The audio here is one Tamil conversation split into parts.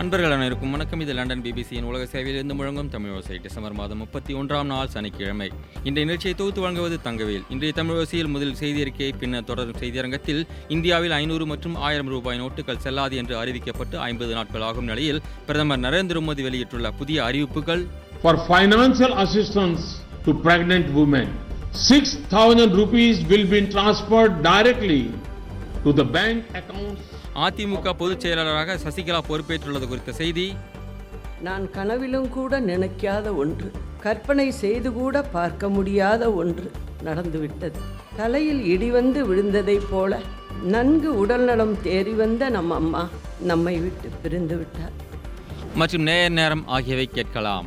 நண்பர்கள் அனைவருக்கும் வணக்கம் இது லண்டன் பிபிசியின் உலக சேவையிலிருந்து முழங்கும் தமிழ் ஓசை டிசம்பர் மாதம் முப்பத்தி ஒன்றாம் நாள் சனிக்கிழமை இந்த நிகழ்ச்சியை தொகுத்து வழங்குவது தங்கவேல் இன்றைய தமிழ் ஓசையில் முதல் செய்தி அறிக்கையை பின்னர் தொடரும் செய்தியரங்கத்தில் இந்தியாவில் ஐநூறு மற்றும் ஆயிரம் ரூபாய் நோட்டுகள் செல்லாது என்று அறிவிக்கப்பட்டு ஐம்பது நாட்கள் ஆகும் நிலையில் பிரதமர் நரேந்திர மோடி வெளியிட்டுள்ள புதிய அறிவிப்புகள் for financial assistance to pregnant women. 6,000 rupees will be transferred directly to the bank accounts AIADMK பொதுச் செயலாளராக சசிகலா பொறுப்பேற்றுள்ளது குறித்த செய்தி நான் கனவிலும் கூட நினைக்காத ஒன்று கற்பனை செய்து கூட பார்க்க முடியாத ஒன்று நடந்துவிட்டது தலையில் இடி வந்து விழுந்ததைப் போல நன்கு உடல்நலம் தேறி வந்த நம் அம்மா நம்மை விட்டு பிரிந்து விட்டார் மற்றும் நேர் நேரம் ஆகியவை கேட்கலாம்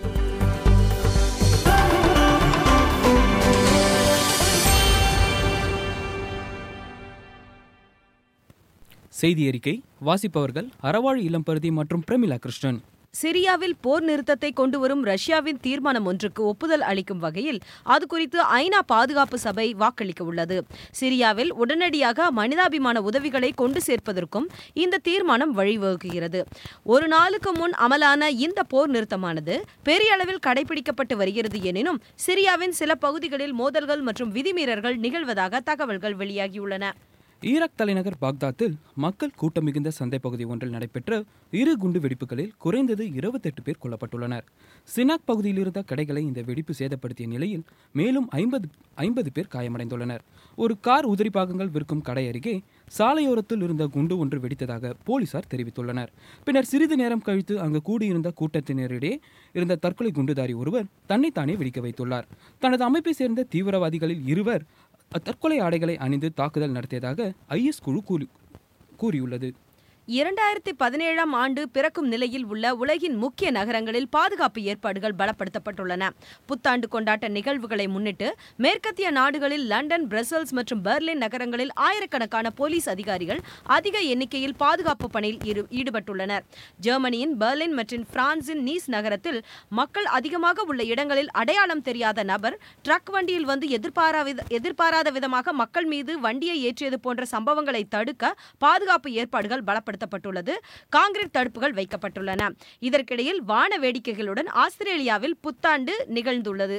செய்தி அறிக்கை வாசிப்பவர்கள் அறவாழ் இளம்பருதி மற்றும் பிரமிளா கிருஷ்ணன் சிரியாவில் போர் நிறுத்தத்தை கொண்டு வரும் ரஷ்யாவின் தீர்மானம் ஒன்றுக்கு ஒப்புதல் அளிக்கும் வகையில் அது குறித்து ஐநா பாதுகாப்பு சபை வாக்களிக்க உள்ளது சிரியாவில் உடனடியாக மனிதாபிமான உதவிகளை கொண்டு சேர்ப்பதற்கும் இந்த தீர்மானம் வழிவகுக்கிறது ஒரு நாளுக்கு முன் அமலான இந்த போர் நிறுத்தமானது பெரிய அளவில் கடைபிடிக்கப்பட்டு வருகிறது எனினும் சிரியாவின் சில பகுதிகளில் மோதல்கள் மற்றும் விதிமீறல்கள் நிகழ்வதாக தகவல்கள் வெளியாகியுள்ளன ஈராக் தலைநகர் பாக்தாத்தில் மக்கள் கூட்டம் மிகுந்த சந்தை பகுதி ஒன்றில் நடைபெற்ற இரு குண்டு வெடிப்புகளில் குறைந்தது இருபத்தெட்டு பேர் கொல்லப்பட்டுள்ளனர் சினாக் பகுதியில் இருந்த கடைகளை இந்த வெடிப்பு சேதப்படுத்திய நிலையில் மேலும் ஐம்பது ஐம்பது பேர் காயமடைந்துள்ளனர் ஒரு கார் உதிரி பாகங்கள் விற்கும் கடை அருகே சாலையோரத்தில் இருந்த குண்டு ஒன்று வெடித்ததாக போலீசார் தெரிவித்துள்ளனர் பின்னர் சிறிது நேரம் கழித்து அங்கு கூடியிருந்த கூட்டத்தினரிடையே இருந்த தற்கொலை குண்டுதாரி ஒருவர் தன்னைத்தானே வெடிக்க வைத்துள்ளார் தனது அமைப்பை சேர்ந்த தீவிரவாதிகளில் இருவர் தற்கொலை ஆடைகளை அணிந்து தாக்குதல் நடத்தியதாக ஐஎஸ் குழு கூறி கூறியுள்ளது இரண்டாயிரத்தி பதினேழாம் ஆண்டு பிறக்கும் நிலையில் உள்ள உலகின் முக்கிய நகரங்களில் பாதுகாப்பு ஏற்பாடுகள் பலப்படுத்தப்பட்டுள்ளன புத்தாண்டு கொண்டாட்ட நிகழ்வுகளை முன்னிட்டு மேற்கத்திய நாடுகளில் லண்டன் பிரசல்ஸ் மற்றும் பெர்லின் நகரங்களில் ஆயிரக்கணக்கான போலீஸ் அதிகாரிகள் அதிக எண்ணிக்கையில் பாதுகாப்பு பணியில் ஈடு- ஈடுபட்டுள்ளனர் ஜெர்மனியின் பெர்லின் மற்றும் பிரான்சின் நீஸ் நகரத்தில் மக்கள் அதிகமாக உள்ள இடங்களில் அடையாளம் தெரியாத நபர் ட்ரக் வண்டியில் வந்து எதிர்பாராத எதிர்பாராத விதமாக மக்கள் மீது வண்டியை ஏற்றியது போன்ற சம்பவங்களை தடுக்க பாதுகாப்பு ஏற்பாடுகள் பலப்படுத்தப்பட்டுள்ளது காங்கிரீட் தடுப்புகள் வைக்கப்பட்டுள்ளன இதற்கிடையில் வான வேடிக்கைகளுடன் ஆஸ்திரேலியாவில் புத்தாண்டு நிகழ்ந்துள்ளது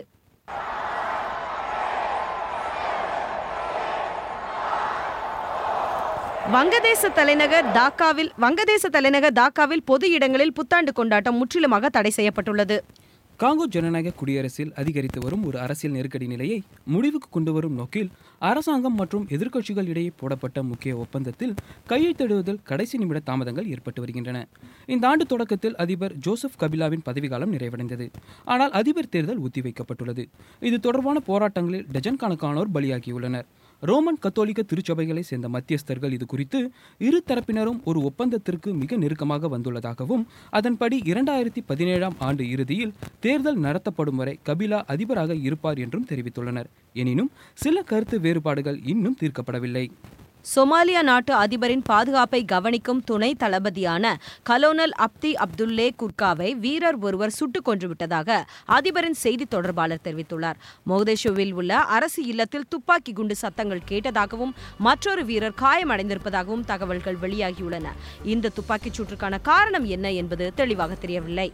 வங்கதேச தலைநகர் டாக்காவில் வங்கதேச தலைநகர் டாக்காவில் பொது இடங்களில் புத்தாண்டு கொண்டாட்டம் முற்றிலுமாக தடை செய்யப்பட்டுள்ளது காங்கோ ஜனநாயக குடியரசில் அதிகரித்து வரும் ஒரு அரசியல் நெருக்கடி நிலையை முடிவுக்கு கொண்டு வரும் நோக்கில் அரசாங்கம் மற்றும் எதிர்க்கட்சிகள் இடையே போடப்பட்ட முக்கிய ஒப்பந்தத்தில் கையெழுத்திடுவதில் கடைசி நிமிட தாமதங்கள் ஏற்பட்டு வருகின்றன இந்த ஆண்டு தொடக்கத்தில் அதிபர் ஜோசப் கபிலாவின் பதவிக்காலம் நிறைவடைந்தது ஆனால் அதிபர் தேர்தல் ஒத்திவைக்கப்பட்டுள்ளது இது தொடர்பான போராட்டங்களில் டஜன் கணக்கானோர் பலியாகியுள்ளனர் ரோமன் கத்தோலிக்க திருச்சபைகளை சேர்ந்த மத்தியஸ்தர்கள் இது குறித்து இரு தரப்பினரும் ஒரு ஒப்பந்தத்திற்கு மிக நெருக்கமாக வந்துள்ளதாகவும் அதன்படி இரண்டாயிரத்தி பதினேழாம் ஆண்டு இறுதியில் தேர்தல் நடத்தப்படும் வரை கபிலா அதிபராக இருப்பார் என்றும் தெரிவித்துள்ளனர் எனினும் சில கருத்து வேறுபாடுகள் இன்னும் தீர்க்கப்படவில்லை சொமாலியா நாட்டு அதிபரின் பாதுகாப்பை கவனிக்கும் துணை தளபதியான கலோனல் அப்தி அப்துல்லே குர்காவை வீரர் ஒருவர் சுட்டுக் கொன்றுவிட்டதாக அதிபரின் செய்தி தொடர்பாளர் தெரிவித்துள்ளார் மொகதேஷுவில் உள்ள அரசு இல்லத்தில் துப்பாக்கி குண்டு சத்தங்கள் கேட்டதாகவும் மற்றொரு வீரர் காயமடைந்திருப்பதாகவும் தகவல்கள் வெளியாகியுள்ளன இந்த துப்பாக்கிச் சூட்டுக்கான காரணம் என்ன என்பது தெளிவாக தெரியவில்லை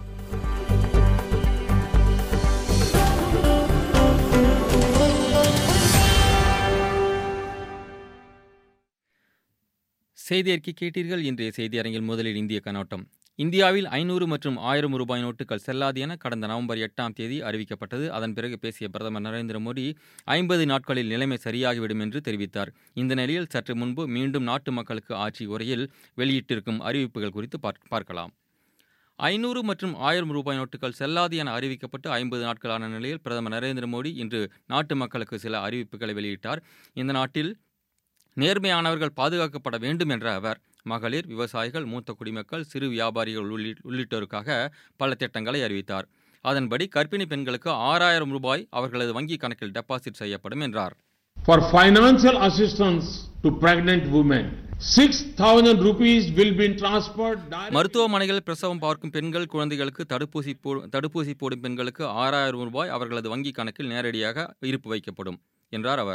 செய்தி அறிக்கை கேட்டீர்கள் இன்றைய செய்தி அரங்கில் முதலில் இந்திய கண்ணோட்டம் இந்தியாவில் ஐநூறு மற்றும் ஆயிரம் ரூபாய் நோட்டுகள் செல்லாது என கடந்த நவம்பர் எட்டாம் தேதி அறிவிக்கப்பட்டது அதன் பிறகு பேசிய பிரதமர் நரேந்திர மோடி ஐம்பது நாட்களில் நிலைமை சரியாகிவிடும் என்று தெரிவித்தார் இந்த நிலையில் சற்று முன்பு மீண்டும் நாட்டு மக்களுக்கு ஆட்சி உரையில் வெளியிட்டிருக்கும் அறிவிப்புகள் குறித்து பார்க்- பார்க்கலாம் ஐநூறு மற்றும் ஆயிரம் ரூபாய் நோட்டுகள் செல்லாது என அறிவிக்கப்பட்டு ஐம்பது நாட்களான நிலையில் பிரதமர் நரேந்திர மோடி இன்று நாட்டு மக்களுக்கு சில அறிவிப்புகளை வெளியிட்டார் இந்த நாட்டில் நேர்மையானவர்கள் பாதுகாக்கப்பட வேண்டும் என்ற அவர் மகளிர் விவசாயிகள் மூத்த குடிமக்கள் சிறு வியாபாரிகள் உள்ளி- உள்ளிட்டோருக்காக பல திட்டங்களை அறிவித்தார் அதன்படி கர்ப்பிணி பெண்களுக்கு ஆறாயிரம் ரூபாய் அவர்களது வங்கி கணக்கில் டெபாசிட் செய்யப்படும் என்றார் for financial assistance to pregnant women. 6,000 rupees will be transferred directly. மருத்துவமனைகளில் பிரசவம் பார்க்கும் பெண்கள் குழந்தைகளுக்கு தடுப்பூசி போ தடுப்பூசி போடும் பெண்களுக்கு ஆறாயிரம் ரூபாய் அவர்களது வங்கி கணக்கில் நேரடியாக இருப்பு வைக்கப்படும் என்றார் அவர்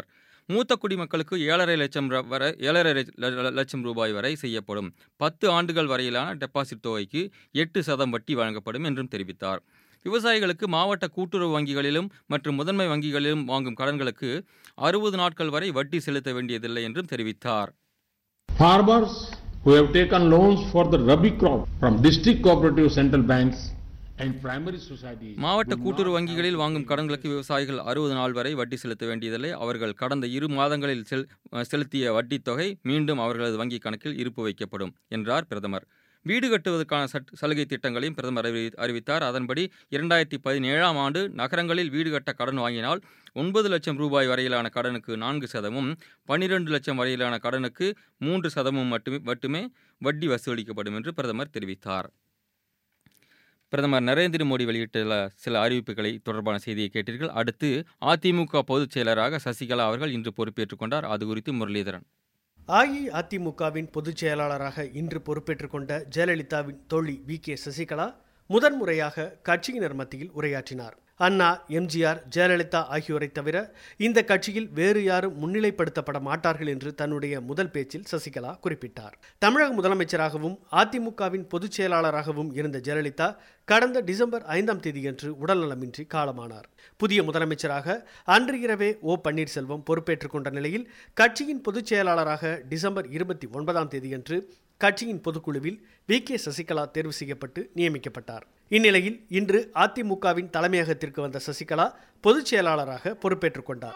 மூத்த குடிமக்களுக்கு ஏழரை லட்சம் ர- வரை ஏழரை லட்ச- ல- லட்சம் ரூபாய் வரை செய்யப்படும் பத்து ஆண்டுகள் வரையிலான டெபாசிட் தொகைக்கு எட்டு சதம் வட்டி வழங்கப்படும் என்றும் தெரிவித்தார் விவசாயிகளுக்கு மாவட்ட கூட்டுறவு வங்கிகளிலும் மற்றும் முதன்மை வங்கிகளிலும் வாங்கும் கடன்களுக்கு அறுபது நாட்கள் வரை வட்டி செலுத்த வேண்டியதில்லை என்றும் தெரிவித்தார் Farmers who have taken loans for the Rabi crop from district cooperative central banks and primary societies. மாவட்ட do கூட்டுறவு not வங்கிகளில் have வாங்கும் to கடன்களுக்கு விவசாயிகள் அறுபது நாள் வரை வட்டி செலுத்த வேண்டியதில்லை அவர்கள் கடந்த இரு மாதங்களில் செல் செலுத்திய வட்டித் தொகை மீண்டும் அவர்களது வங்கிக் கணக்கில் இருப்பு வைக்கப்படும் என்றார் பிரதமர் வீடு கட்டுவதற்கான சட் சலுகை திட்டங்களையும் பிரதமர் அறிவி- அறிவித்தார் அதன்படி இரண்டாயிரத்தி பதினேழாம் ஆண்டு நகரங்களில் வீடு கட்ட கடன் வாங்கினால் ஒன்பது லட்சம் ரூபாய் வரையிலான கடனுக்கு நான்கு சதமும் பன்னிரண்டு லட்சம் வரையிலான கடனுக்கு மூன்று சதமும் மட்டுமே மட்டுமே வட்டி வசூலிக்கப்படும் என்று பிரதமர் தெரிவித்தார் பிரதமர் நரேந்திர மோடி வெளியிட்டுள்ள சில அறிவிப்புகளை தொடர்பான செய்தியை கேட்டீர்கள் அடுத்து அதிமுக பொதுச் செயலராக சசிகலா அவர்கள் இன்று பொறுப்பேற்றுக் கொண்டார் அது குறித்து முரளிதரன் அஇஅதிமுகவின் பொதுச் செயலாளராக இன்று பொறுப்பேற்றுக் கொண்ட ஜெயலலிதாவின் தோழி வி கே சசிகலா முதன்முறையாக கட்சியினர் மத்தியில் உரையாற்றினார் அண்ணா எம்ஜிஆர் ஜெயலலிதா ஆகியோரை தவிர இந்த கட்சியில் வேறு யாரும் முன்னிலைப்படுத்தப்பட மாட்டார்கள் என்று தன்னுடைய முதல் பேச்சில் சசிகலா குறிப்பிட்டார் தமிழக முதலமைச்சராகவும் அதிமுகவின் பொதுச் செயலாளராகவும் இருந்த ஜெயலலிதா கடந்த டிசம்பர் ஐந்தாம் தேதியன்று உடல்நலமின்றி காலமானார் புதிய முதலமைச்சராக அன்று இரவே ஓ பன்னீர்செல்வம் பொறுப்பேற்றுக் கொண்ட நிலையில் கட்சியின் பொதுச் செயலாளராக டிசம்பர் இருபத்தி ஒன்பதாம் தேதியன்று கட்சியின் பொதுக்குழுவில் வி கே சசிகலா தேர்வு செய்யப்பட்டு நியமிக்கப்பட்டார் இந்நிலையில் இன்று அதிமுகவின் தலைமையகத்திற்கு வந்த சசிகலா பொதுச் செயலாளராக பொறுப்பேற்றுக் கொண்டார்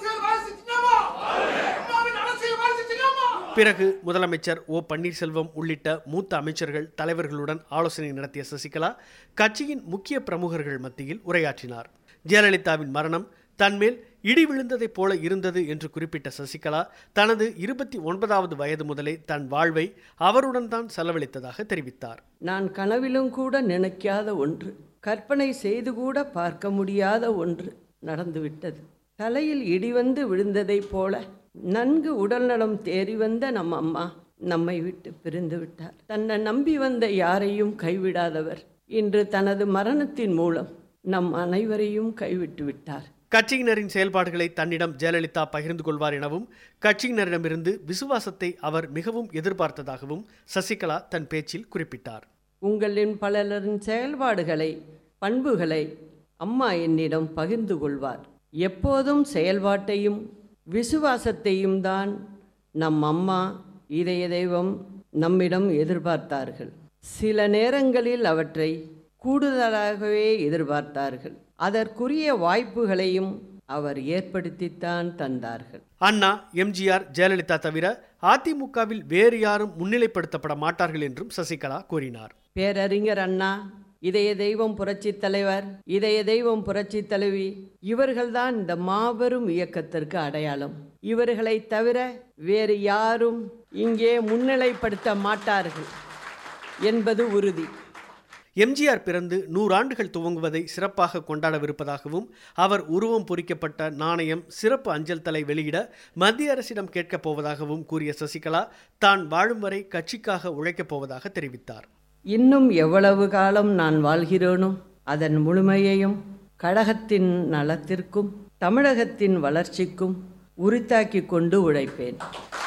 பிறகு முதலமைச்சர் ஓ பன்னீர்செல்வம் உள்ளிட்ட மூத்த அமைச்சர்கள் தலைவர்களுடன் ஆலோசனை நடத்திய சசிகலா கட்சியின் முக்கிய பிரமுகர்கள் மத்தியில் உரையாற்றினார் ஜெயலலிதாவின் மரணம் தன்மேல் இடி விழுந்ததைப் போல இருந்தது என்று குறிப்பிட்ட சசிகலா தனது இருபத்தி ஒன்பதாவது வயது முதலே தன் வாழ்வை அவருடன் தான் செலவழித்ததாக தெரிவித்தார் நான் கனவிலும் கூட நினைக்காத ஒன்று கற்பனை செய்து கூட பார்க்க முடியாத ஒன்று நடந்துவிட்டது தலையில் இடி வந்து விழுந்ததைப் போல நன்கு உடல்நலம் தேறி வந்த நம் அம்மா நம்மை விட்டு பிரிந்து விட்டார் தன்னை நம்பி வந்த யாரையும் கைவிடாதவர் இன்று தனது மரணத்தின் மூலம் நம் அனைவரையும் கைவிட்டு விட்டார் கட்சியினரின் செயல்பாடுகளை தன்னிடம் ஜெயலலிதா பகிர்ந்து கொள்வார் எனவும் கட்சியினரிடமிருந்து விசுவாசத்தை அவர் மிகவும் எதிர்பார்த்ததாகவும் சசிகலா தன் பேச்சில் குறிப்பிட்டார் உங்களின் பலரின் செயல்பாடுகளை பண்புகளை அம்மா என்னிடம் பகிர்ந்து கொள்வார் எப்போதும் செயல்பாட்டையும் விசுவாசத்தையும் தான் நம் அம்மா இதய தெய்வம் நம்மிடம் எதிர்பார்த்தார்கள் சில நேரங்களில் அவற்றை கூடுதலாகவே எதிர்பார்த்தார்கள் அதற்குரிய வாய்ப்புகளையும் அவர் ஏற்படுத்தித்தான் தந்தார்கள் அண்ணா எம்ஜிஆர் ஜெயலலிதா தவிர அதிமுகவில் வேறு யாரும் முன்னிலைப்படுத்தப்பட மாட்டார்கள் என்றும் சசிகலா கூறினார் பேரறிஞர் அண்ணா இதய தெய்வம் புரட்சித் தலைவர் இதய தெய்வம் புரட்சித் தலைவி இவர்கள்தான் இந்த மாபெரும் இயக்கத்திற்கு அடையாளம் இவர்களை தவிர வேறு யாரும் இங்கே முன்னிலைப்படுத்த மாட்டார்கள் என்பது உறுதி எம்ஜிஆர் பிறந்து நூறாண்டுகள் துவங்குவதை சிறப்பாக கொண்டாடவிருப்பதாகவும் அவர் உருவம் பொறிக்கப்பட்ட நாணயம் சிறப்பு அஞ்சல் தலை வெளியிட மத்திய அரசிடம் கேட்கப் போவதாகவும் கூறிய சசிகலா தான் வாழும் வரை கட்சிக்காக உழைக்கப் போவதாக தெரிவித்தார் இன்னும் எவ்வளவு காலம் நான் வாழ்கிறேனோ அதன் முழுமையையும் கழகத்தின் நலத்திற்கும் தமிழகத்தின் வளர்ச்சிக்கும் உரித்தாக்கி கொண்டு உழைப்பேன்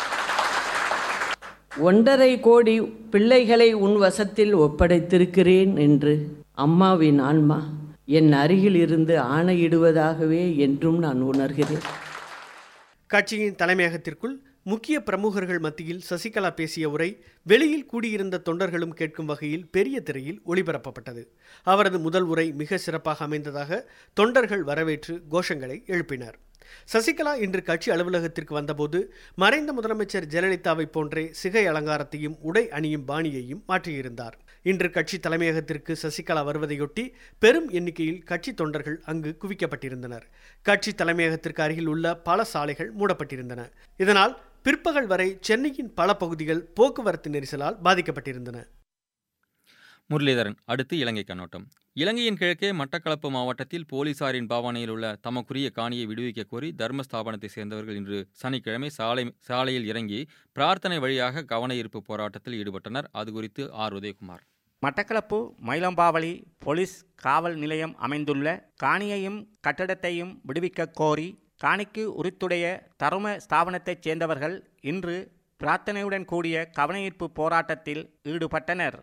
ஒன்றரை கோடி பிள்ளைகளை உன் வசத்தில் ஒப்படைத்திருக்கிறேன் என்று அம்மாவின் ஆன்மா என் அருகில் இருந்து ஆணையிடுவதாகவே என்றும் நான் உணர்கிறேன் கட்சியின் தலைமையகத்திற்குள் முக்கிய பிரமுகர்கள் மத்தியில் சசிகலா பேசிய உரை வெளியில் கூடியிருந்த தொண்டர்களும் கேட்கும் வகையில் பெரிய திரையில் ஒளிபரப்பப்பட்டது அவரது முதல் உரை மிக சிறப்பாக அமைந்ததாக தொண்டர்கள் வரவேற்று கோஷங்களை எழுப்பினர் சசிகலா இன்று கட்சி அலுவலகத்திற்கு வந்தபோது மறைந்த முதலமைச்சர் ஜெயலலிதாவை போன்றே சிகை அலங்காரத்தையும் உடை அணியும் பாணியையும் மாற்றியிருந்தார் இன்று கட்சி தலைமையகத்திற்கு சசிகலா வருவதையொட்டி பெரும் எண்ணிக்கையில் கட்சி தொண்டர்கள் அங்கு குவிக்கப்பட்டிருந்தனர் கட்சி தலைமையகத்திற்கு அருகில் உள்ள பல சாலைகள் மூடப்பட்டிருந்தன இதனால் பிற்பகல் வரை சென்னையின் பல பகுதிகள் போக்குவரத்து நெரிசலால் பாதிக்கப்பட்டிருந்தன முரளிதரன் அடுத்து இலங்கை கண்ணோட்டம் இலங்கையின் கிழக்கே மட்டக்களப்பு மாவட்டத்தில் போலீசாரின் பாவனையில் உள்ள தமக்குரிய காணியை விடுவிக்க கோரி தர்மஸ்தாபனத்தை சேர்ந்தவர்கள் இன்று சனிக்கிழமை சாலை சாலையில் இறங்கி பிரார்த்தனை வழியாக கவன ஈர்ப்பு போராட்டத்தில் ஈடுபட்டனர் அது குறித்து ஆர் உதயகுமார் மட்டக்களப்பு மயிலம்பாவளி போலீஸ் காவல் நிலையம் அமைந்துள்ள காணியையும் கட்டடத்தையும் விடுவிக்க கோரி காணிக்கு உரித்துடைய தரும ஸ்தாபனத்தைச் சேர்ந்தவர்கள் இன்று பிரார்த்தனையுடன் கூடிய கவனஈர்ப்பு போராட்டத்தில் ஈடுபட்டனர்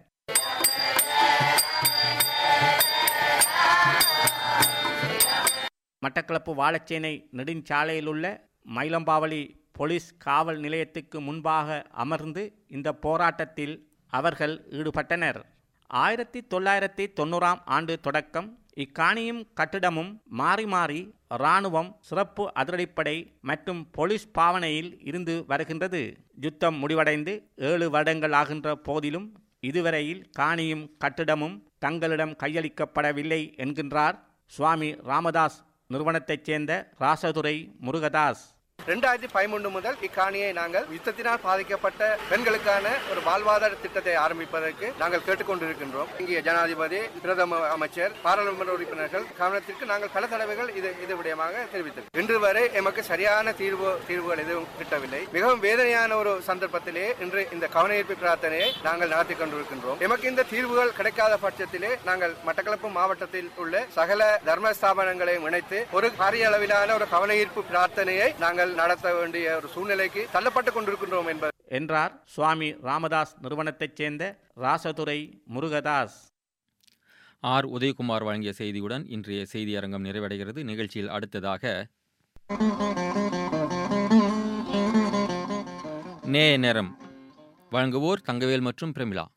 மட்டக்களப்பு வாழச்சேனை நெடுஞ்சாலையில் உள்ள மயிலம்பாவளி போலீஸ் காவல் நிலையத்துக்கு முன்பாக அமர்ந்து இந்த போராட்டத்தில் அவர்கள் ஈடுபட்டனர் ஆயிரத்தி தொள்ளாயிரத்தி தொண்ணூறாம் ஆண்டு தொடக்கம் இக்காணியும் கட்டிடமும் மாறி மாறி இராணுவம் சிறப்பு அதிரடிப்படை மற்றும் போலீஸ் பாவனையில் இருந்து வருகின்றது யுத்தம் முடிவடைந்து ஏழு வருடங்கள் ஆகின்ற போதிலும் இதுவரையில் காணியும் கட்டிடமும் தங்களிடம் கையளிக்கப்படவில்லை என்கின்றார் சுவாமி ராமதாஸ் நிறுவனத்தைச் சேர்ந்த ராசதுரை முருகதாஸ் ரெண்டாயிரத்தி பதிமூன்று முதல் இக்காணியை நாங்கள் யுத்தத்தினால் பாதிக்கப்பட்ட பெண்களுக்கான ஒரு வாழ்வாதார திட்டத்தை ஆரம்பிப்பதற்கு நாங்கள் கேட்டுக்கொண்டிருக்கின்றோம் இங்கே ஜனாதிபதி பிரதம அமைச்சர் பாராளுமன்ற உறுப்பினர்கள் கவனத்திற்கு நாங்கள் பல தடவைகள் இது இது விடயமாக தெரிவித்தோம் இன்று வரை எமக்கு சரியான தீர்வு தீர்வுகள் எதுவும் கிட்டவில்லை மிகவும் வேதனையான ஒரு சந்தர்ப்பத்திலே இன்று இந்த கவனஈர்ப்பு பிரார்த்தனையை நாங்கள் நடத்தி கொண்டிருக்கின்றோம் எமக்கு இந்த தீர்வுகள் கிடைக்காத பட்சத்திலே நாங்கள் மட்டக்களப்பு மாவட்டத்தில் உள்ள சகல தர்ம ஸ்தாபனங்களையும் இணைத்து ஒரு பாரிய அளவிலான ஒரு கவனஈர்ப்பு பிரார்த்தனையை நாங்கள் நடத்த வேண்டிய ஒரு சூழ்நிலைக்கு தள்ளப்பட்டுக் கொண்டிருக்கின்றோம் என்பது என்றார் சுவாமி ராமதாஸ் நிறுவனத்தைச் சேர்ந்த ராசதுரை முருகதாஸ் ஆர் உதயகுமார் வழங்கிய செய்தியுடன் இன்றைய செய்தி அரங்கம் நிறைவடைகிறது நிகழ்ச்சியில் அடுத்ததாக நேய நேரம் வழங்குவோர் தங்கவேல் மற்றும் பிரமிளா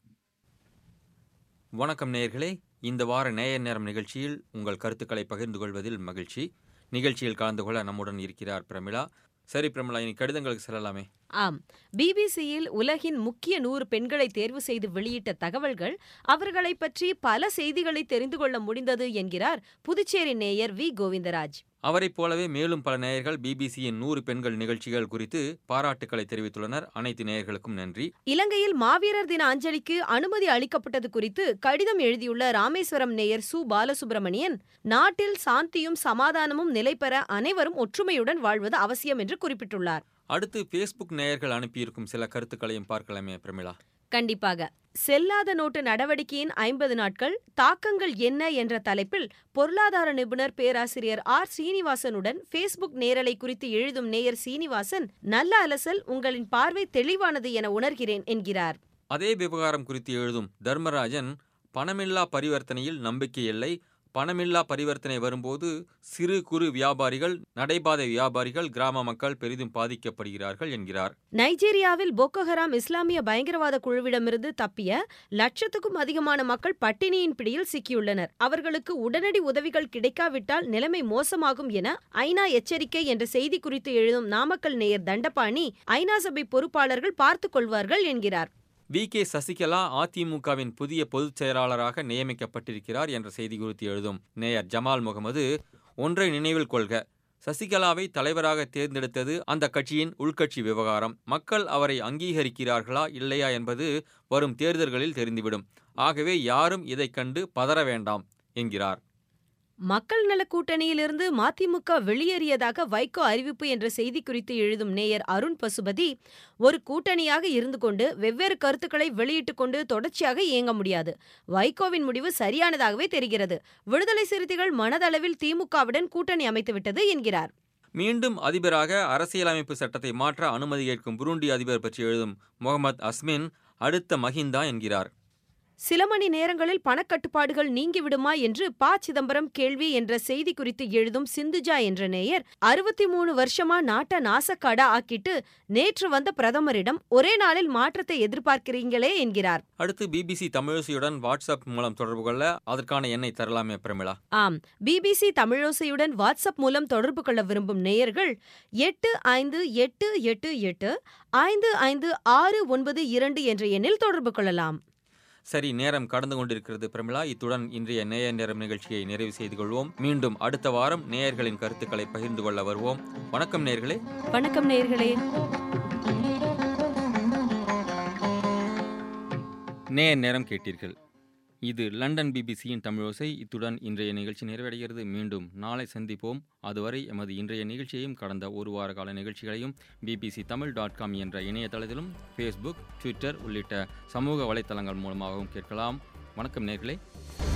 வணக்கம் நேயர்களே இந்த வார நேய நேரம் நிகழ்ச்சியில் உங்கள் கருத்துக்களை பகிர்ந்து கொள்வதில் மகிழ்ச்சி நிகழ்ச்சியில் கலந்து கொள்ள நம்முடன் இருக்கிறார் பிரமிளா சரி பிரமிளா இனி கடிதங்களுக்கு செல்லலாமே ஆம் பிபிசியில் உலகின் முக்கிய நூறு பெண்களை தேர்வு செய்து வெளியிட்ட தகவல்கள் அவர்களை பற்றி பல செய்திகளை தெரிந்து கொள்ள முடிந்தது என்கிறார் புதுச்சேரி நேயர் வி கோவிந்தராஜ் அவரைப் போலவே மேலும் பல நேயர்கள் பிபிசியின் நூறு பெண்கள் நிகழ்ச்சிகள் குறித்து பாராட்டுக்களை தெரிவித்துள்ளனர் அனைத்து நேயர்களுக்கும் நன்றி இலங்கையில் மாவீரர் தின அஞ்சலிக்கு அனுமதி அளிக்கப்பட்டது குறித்து கடிதம் எழுதியுள்ள ராமேஸ்வரம் நேயர் சு பாலசுப்ரமணியன் நாட்டில் சாந்தியும் சமாதானமும் நிலைபெற அனைவரும் ஒற்றுமையுடன் வாழ்வது அவசியம் என்று குறிப்பிட்டுள்ளார் அடுத்து ஃபேஸ்புக் நேயர்கள் அனுப்பியிருக்கும் சில கருத்துக்களையும் பார்க்கலாமே பிரமிளா கண்டிப்பாக செல்லாத நோட்டு நடவடிக்கையின் ஐம்பது நாட்கள் தாக்கங்கள் என்ன என்ற தலைப்பில் பொருளாதார நிபுணர் பேராசிரியர் ஆர் சீனிவாசனுடன் ஃபேஸ்புக் நேரலை குறித்து எழுதும் நேயர் சீனிவாசன் நல்ல அலசல் உங்களின் பார்வை தெளிவானது என உணர்கிறேன் என்கிறார் அதே விவகாரம் குறித்து எழுதும் தர்மராஜன் பணமில்லா பரிவர்த்தனையில் நம்பிக்கை இல்லை பணமில்லா பரிவர்த்தனை வரும்போது சிறு குறு வியாபாரிகள் நடைபாதை வியாபாரிகள் கிராம மக்கள் பெரிதும் பாதிக்கப்படுகிறார்கள் என்கிறார் நைஜீரியாவில் போக்கோஹராம் இஸ்லாமிய பயங்கரவாத குழுவிடமிருந்து தப்பிய லட்சத்துக்கும் அதிகமான மக்கள் பட்டினியின் பிடியில் சிக்கியுள்ளனர் அவர்களுக்கு உடனடி உதவிகள் கிடைக்காவிட்டால் நிலைமை மோசமாகும் என ஐநா எச்சரிக்கை என்ற செய்தி குறித்து எழுதும் நாமக்கல் நேயர் தண்டபாணி ஐநா சபை பொறுப்பாளர்கள் பார்த்துக் கொள்வார்கள் என்கிறார் வி கே சசிகலா அதிமுகவின் புதிய பொதுச் செயலாளராக நியமிக்கப்பட்டிருக்கிறார் என்ற செய்தி குறித்து எழுதும் நேயர் ஜமால் முகமது ஒன்றை நினைவில் கொள்க சசிகலாவை தலைவராக தேர்ந்தெடுத்தது அந்த கட்சியின் உள்கட்சி விவகாரம் மக்கள் அவரை அங்கீகரிக்கிறார்களா இல்லையா என்பது வரும் தேர்தல்களில் தெரிந்துவிடும் ஆகவே யாரும் இதைக் கண்டு பதற வேண்டாம் என்கிறார் மக்கள் நல கூட்டணியிலிருந்து மதிமுக வெளியேறியதாக வைகோ அறிவிப்பு என்ற செய்தி குறித்து எழுதும் நேயர் அருண் பசுபதி ஒரு கூட்டணியாக இருந்து கொண்டு வெவ்வேறு கருத்துக்களை வெளியிட்டுக் கொண்டு தொடர்ச்சியாக இயங்க முடியாது வைகோவின் முடிவு சரியானதாகவே தெரிகிறது விடுதலை சிறுத்தைகள் மனதளவில் திமுகவுடன் கூட்டணி அமைத்துவிட்டது என்கிறார் மீண்டும் அதிபராக அரசியலமைப்பு சட்டத்தை மாற்ற அனுமதி கேட்கும் புருண்டி அதிபர் பற்றி எழுதும் முகமது அஸ்மின் அடுத்த மஹிந்தா என்கிறார் சில மணி நேரங்களில் பணக்கட்டுப்பாடுகள் நீங்கிவிடுமா என்று ப சிதம்பரம் கேள்வி என்ற செய்தி குறித்து எழுதும் சிந்துஜா என்ற நேயர் அறுபத்தி மூணு வருஷமா நாட்டை நாசக்காடா ஆக்கிட்டு நேற்று வந்த பிரதமரிடம் ஒரே நாளில் மாற்றத்தை எதிர்பார்க்கிறீங்களே என்கிறார் அடுத்து பிபிசி தமிழோசையுடன் வாட்ஸ்அப் மூலம் தொடர்பு கொள்ள அதற்கான எண்ணை தரலாமே பிரமிளா ஆம் பிபிசி தமிழோசையுடன் வாட்ஸ்அப் மூலம் தொடர்பு கொள்ள விரும்பும் நேயர்கள் எட்டு ஐந்து எட்டு எட்டு எட்டு ஐந்து ஐந்து ஆறு ஒன்பது இரண்டு என்ற எண்ணில் தொடர்பு கொள்ளலாம் சரி நேரம் கடந்து கொண்டிருக்கிறது பிரமிளா இத்துடன் இன்றைய நேய நேரம் நிகழ்ச்சியை நிறைவு செய்து கொள்வோம் மீண்டும் அடுத்த வாரம் நேயர்களின் கருத்துக்களை பகிர்ந்து கொள்ள வருவோம் வணக்கம் நேயர்களே வணக்கம் நேயர்களே நேய நேரம் கேட்டீர்கள் இது லண்டன் பிபிசியின் தமிழோசை இத்துடன் இன்றைய நிகழ்ச்சி நிறைவடைகிறது மீண்டும் நாளை சந்திப்போம் அதுவரை எமது இன்றைய நிகழ்ச்சியையும் கடந்த ஒரு வார கால நிகழ்ச்சிகளையும் பிபிசி தமிழ் டாட் காம் என்ற இணையதளத்திலும் ஃபேஸ்புக் ட்விட்டர் உள்ளிட்ட சமூக வலைத்தளங்கள் மூலமாகவும் கேட்கலாம் வணக்கம் நேர்களே